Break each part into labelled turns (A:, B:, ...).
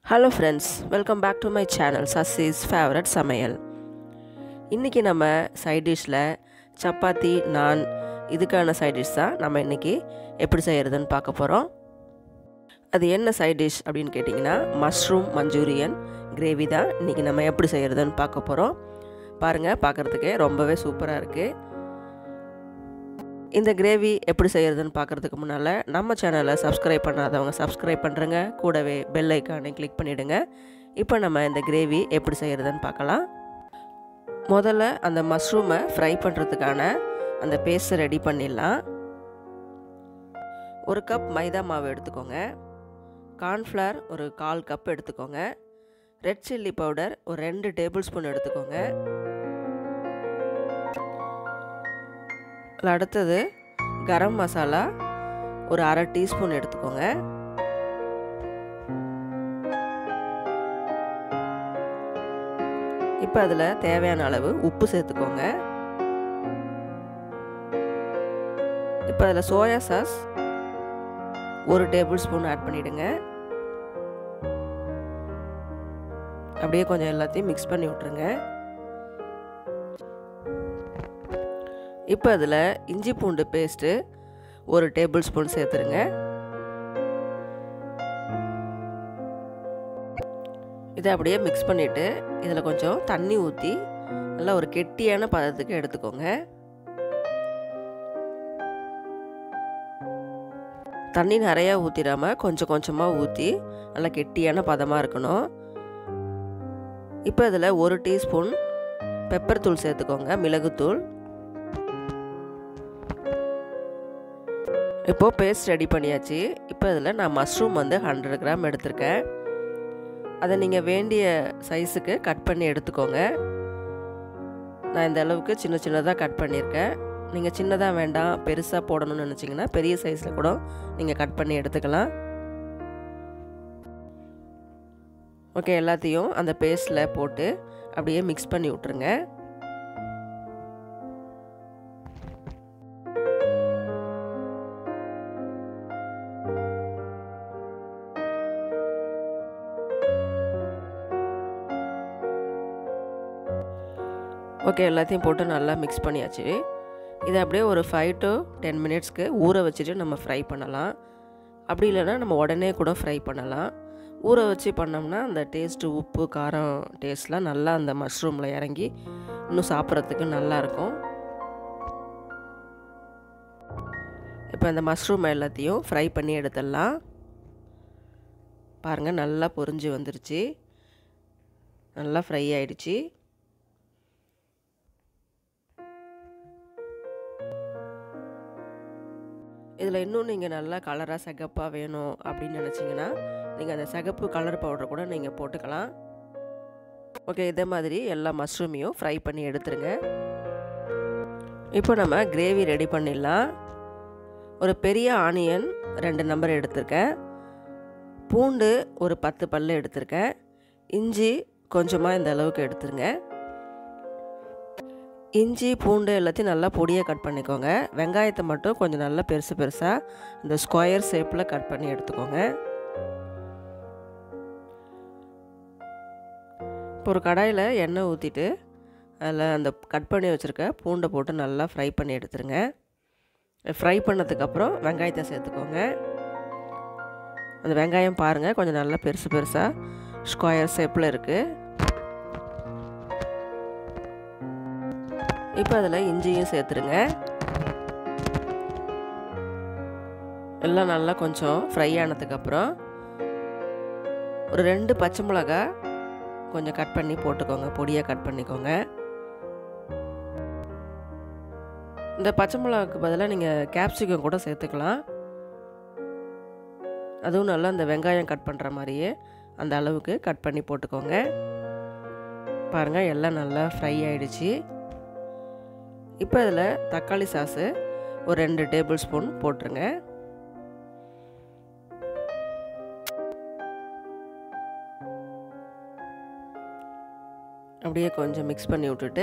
A: hello friends welcome back to my channel Sasi's favourite சமையல் இன்றைக்கி நம்ம சைட் டிஷ்ஷில் சப்பாத்தி நான் இதுக்கான சைட் டிஷ் தான் நம்ம இன்றைக்கி எப்படி செய்கிறதுன்னு பார்க்க போகிறோம் அது என்ன சைட் டிஷ் அப்படின்னு கேட்டிங்கன்னா மஷ்ரூம் மஞ்சூரியன் கிரேவி தான் இன்றைக்கி நம்ம எப்படி செய்கிறதுன்னு பார்க்க போகிறோம் பாருங்கள் பார்க்குறதுக்கே ரொம்பவே சூப்பராக இருக்குது இந்த கிரேவி எப்படி செய்கிறதுன்னு பார்க்குறதுக்கு முன்னால் நம்ம சேனலை சப்ஸ்கிரைப் பண்ணாதவங்க சப்ஸ்கிரைப் பண்ணுறங்க கூடவே பெல் ஐக்கானை கிளிக் பண்ணிவிடுங்க இப்போ நம்ம இந்த கிரேவி எப்படி செய்கிறதுன்னு பார்க்கலாம் முதல்ல அந்த மஷ்ரூமை ஃப்ரை பண்ணுறதுக்கான அந்த பேஸ்ட்டை ரெடி பண்ணிடலாம் ஒரு கப் மைதா மாவு எடுத்துக்கோங்க கார்ன்ஃப்ளவர் ஒரு கால் கப் எடுத்துக்கோங்க ரெட் சில்லி பவுடர் ஒரு ரெண்டு டேபிள் ஸ்பூன் எடுத்துக்கோங்க அதில் அடுத்தது கரம் மசாலா ஒரு அரை டீஸ்பூன் எடுத்துக்கோங்க இப்போ அதில் தேவையான அளவு உப்பு சேர்த்துக்கோங்க இப்போ அதில் சோயா சாஸ் ஒரு டேபிள் ஸ்பூன் ஆட் பண்ணிவிடுங்க அப்படியே கொஞ்சம் எல்லாத்தையும் மிக்ஸ் பண்ணி விட்ருங்க இப்போ அதில் இஞ்சி பூண்டு பேஸ்ட்டு ஒரு டேபிள் ஸ்பூன் சேர்த்துருங்க இதை அப்படியே மிக்ஸ் பண்ணிவிட்டு இதில் கொஞ்சம் தண்ணி ஊற்றி நல்லா ஒரு கெட்டியான பதத்துக்கு எடுத்துக்கோங்க தண்ணி நிறையா ஊற்றிடாமல் கொஞ்சம் கொஞ்சமாக ஊற்றி நல்லா கெட்டியான பதமாக இருக்கணும் இப்போ இதில் ஒரு டீஸ்பூன் பெப்பர் தூள் சேர்த்துக்கோங்க மிளகுத்தூள் இப்போது பேஸ்ட் ரெடி பண்ணியாச்சு இப்போ இதில் நான் மஷ்ரூம் வந்து ஹண்ட்ரட் கிராம் எடுத்திருக்கேன் அதை நீங்கள் வேண்டிய சைஸுக்கு கட் பண்ணி எடுத்துக்கோங்க நான் இந்த அளவுக்கு சின்ன சின்னதாக கட் பண்ணியிருக்கேன் நீங்கள் சின்னதாக வேண்டாம் பெருசாக போடணும்னு நினச்சிங்கன்னா பெரிய சைஸில் கூட நீங்கள் கட் பண்ணி எடுத்துக்கலாம் ஓகே எல்லாத்தையும் அந்த பேஸ்ட்டில் போட்டு அப்படியே மிக்ஸ் பண்ணி விட்ருங்க ஓகே எல்லாத்தையும் போட்டு நல்லா மிக்ஸ் பண்ணியாச்சு இதை அப்படியே ஒரு ஃபைவ் டு டென் மினிட்ஸ்க்கு ஊற வச்சுட்டு நம்ம ஃப்ரை பண்ணலாம் அப்படி இல்லைன்னா நம்ம உடனே கூட ஃப்ரை பண்ணலாம் ஊற வச்சு பண்ணோம்னா அந்த டேஸ்ட்டு உப்பு காரம் டேஸ்ட்லாம் நல்லா அந்த மஷ்ரூமில் இறங்கி இன்னும் சாப்பிட்றதுக்கு நல்லாயிருக்கும் இப்போ அந்த மஷ்ரூம் எல்லாத்தையும் ஃப்ரை பண்ணி எடுத்துடலாம் பாருங்கள் நல்லா பொரிஞ்சு வந்துருச்சு நல்லா ஃப்ரை ஆயிடுச்சு இதில் இன்னும் நீங்கள் நல்லா கலராக சகப்பாக வேணும் அப்படின்னு நினச்சிங்கன்னா நீங்கள் அந்த சகப்பு கலர் பவுடர் கூட நீங்கள் போட்டுக்கலாம் ஓகே இதே மாதிரி எல்லா மஷ்ரூமையும் ஃப்ரை பண்ணி எடுத்துருங்க இப்போ நம்ம கிரேவி ரெடி பண்ணிடலாம் ஒரு பெரிய ஆனியன் ரெண்டு நம்பர் எடுத்திருக்கேன் பூண்டு ஒரு பத்து பல் எடுத்திருக்கேன் இஞ்சி கொஞ்சமாக இந்த அளவுக்கு எடுத்துருங்க இஞ்சி பூண்டு எல்லாத்தையும் நல்லா பொடியாக கட் பண்ணிக்கோங்க வெங்காயத்தை மட்டும் கொஞ்சம் நல்லா பெருசு பெருசாக இந்த ஸ்கொயர் ஷேப்பில் கட் பண்ணி எடுத்துக்கோங்க இப்போ ஒரு கடாயில் எண்ணெய் ஊற்றிட்டு அதில் அந்த கட் பண்ணி வச்சுருக்க பூண்டை போட்டு நல்லா ஃப்ரை பண்ணி எடுத்துருங்க ஃப்ரை பண்ணதுக்கப்புறம் வெங்காயத்தை சேர்த்துக்கோங்க அந்த வெங்காயம் பாருங்கள் கொஞ்சம் நல்லா பெருசு பெருசாக ஸ்கொயர் ஷேப்பில் இருக்குது இப்போ அதில் இஞ்சியும் சேர்த்துருங்க எல்லாம் நல்லா கொஞ்சம் ஃப்ரை ஆனதுக்கப்புறம் ஒரு ரெண்டு பச்சை மிளகா கொஞ்சம் கட் பண்ணி போட்டுக்கோங்க பொடியாக கட் பண்ணிக்கோங்க இந்த பச்சை மிளகாக்கு பதிலாக நீங்கள் கேப்சிகம் கூட சேர்த்துக்கலாம் அதுவும் நல்லா அந்த வெங்காயம் கட் பண்ணுற மாதிரியே அந்த அளவுக்கு கட் பண்ணி போட்டுக்கோங்க பாருங்கள் எல்லாம் நல்லா ஃப்ரை ஆகிடுச்சு இப்போ இதில் தக்காளி சாஸு ஒரு ரெண்டு டேபிள் ஸ்பூன் போட்டுருங்க அப்படியே கொஞ்சம் மிக்ஸ் பண்ணி விட்டுட்டு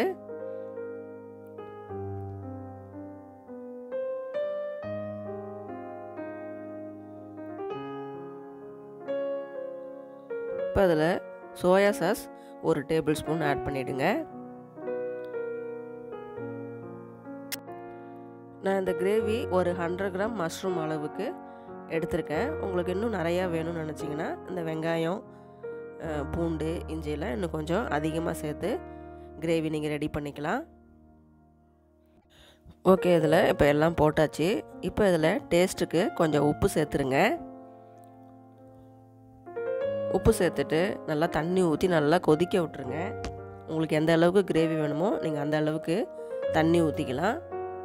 A: இப்போ அதில் சோயா சாஸ் ஒரு டேபிள் ஸ்பூன் ஆட் பண்ணிவிடுங்க நான் இந்த கிரேவி ஒரு ஹண்ட்ரட் கிராம் மஷ்ரூம் அளவுக்கு எடுத்திருக்கேன் உங்களுக்கு இன்னும் நிறையா வேணும்னு நினச்சிங்கன்னா இந்த வெங்காயம் பூண்டு இஞ்சியெல்லாம் இன்னும் கொஞ்சம் அதிகமாக சேர்த்து கிரேவி நீங்கள் ரெடி பண்ணிக்கலாம் ஓகே இதில் இப்போ எல்லாம் போட்டாச்சு இப்போ இதில் டேஸ்ட்டுக்கு கொஞ்சம் உப்பு சேர்த்துருங்க உப்பு சேர்த்துட்டு நல்லா தண்ணி ஊற்றி நல்லா கொதிக்க விட்ருங்க உங்களுக்கு எந்த அளவுக்கு கிரேவி வேணுமோ நீங்கள் அந்த அளவுக்கு தண்ணி ஊற்றிக்கலாம்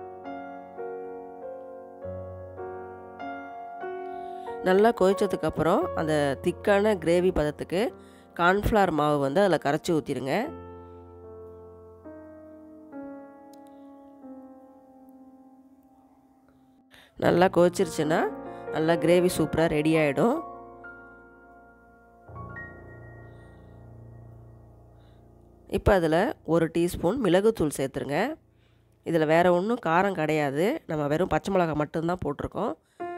A: நல்லா கொதிச்சதுக்கப்புறம் அந்த திக்கான கிரேவி பதத்துக்கு கார்ன்ஃப்ளவர் மாவு வந்து அதில் கரைச்சி ஊற்றிடுங்க நல்லா கொதிச்சிருச்சுன்னா நல்லா கிரேவி சூப்பராக ரெடி ஆகிடும் இப்போ அதில் ஒரு டீஸ்பூன் மிளகுத்தூள் சேர்த்துருங்க இதில் வேறு ஒன்றும் காரம் கிடையாது நம்ம வெறும் பச்சை மிளகா மட்டும்தான் போட்டிருக்கோம்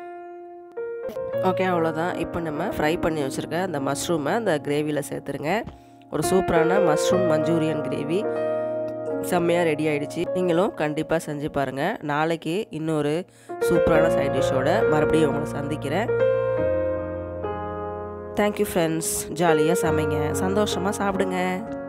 A: ஓகே அவ்வளோதான் இப்போ நம்ம ஃப்ரை பண்ணி வச்சுருக்க அந்த மஷ்ரூமை அந்த கிரேவியில் சேர்த்துருங்க ஒரு சூப்பரான மஷ்ரூம் மஞ்சூரியன் கிரேவி செம்மையாக ரெடி ஆகிடுச்சு நீங்களும் கண்டிப்பாக செஞ்சு பாருங்கள் நாளைக்கு இன்னொரு சூப்பரான சைட் டிஷ்ஷோட மறுபடியும் உங்களை சந்திக்கிறேன் தேங்க்யூ ஃப்ரெண்ட்ஸ் ஜாலியாக சமைங்க சந்தோஷமாக சாப்பிடுங்க